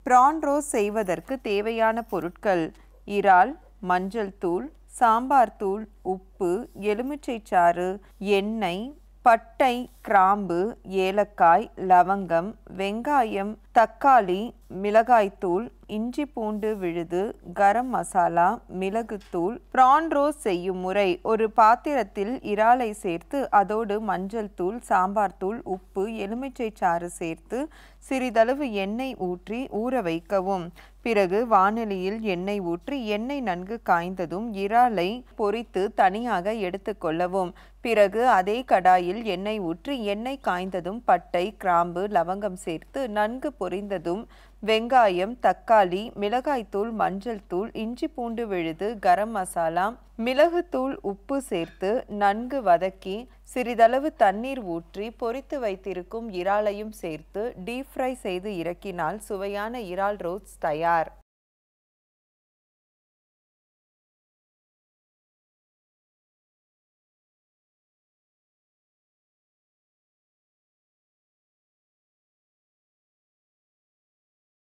PRAN rose செய்வதற்கு தேவையான பொருட்கள் இறால் மஞ்சள் தூள் சாம்பார் தூள் உப்பு எலுமிச்சைச் சாறு எண்ணெய் பட்டை கிராம்பு ஏலக்காய் லவங்கம் வெங்காயம் தக்காளி மிளகாய்த்தூள் இஞ்சி பூண்டு விழுது கரம் மசாலா மிளகுத்தூள் ப்ரான் ரோஸ் செய்யும் முறை ஒரு பாத்திரத்தில் இறாலை சேர்த்து அதோடு மஞ்சள் தூள் சாம்பார் தூள் உப்பு எலுமிச்சை சாறு சேர்த்து சிறிதளவு எண்ணெய் ஊற்றி ஊற வைக்கவும் பிறகு வானொலியில் எண்ணெய் ஊற்றி எண்ணெய் நன்கு காய்ந்ததும் இறாலை பொரித்து தனியாக எடுத்துக்கொள்ளவும் பிறகு அதே கடாயில் எண்ணெய் ஊற்றி எண்ணெய் காய்ந்ததும் பட்டை கிராம்பு லவங்கம் சேர்த்து நன்கு பொரிந்ததும் வெங்காயம் தக்காளி மிளகாய்த்தூள் மஞ்சள் தூள் இஞ்சி பூண்டு விழுது கரம் மசாலா மிளகுத்தூள் உப்பு சேர்த்து நன்கு வதக்கி சிறிதளவு தண்ணீர் ஊற்றி பொரித்து வைத்திருக்கும் இறாலையும் சேர்த்து டீப் ஃப்ரை செய்து இறக்கினால் சுவையான இறால் ரோஸ் தயார்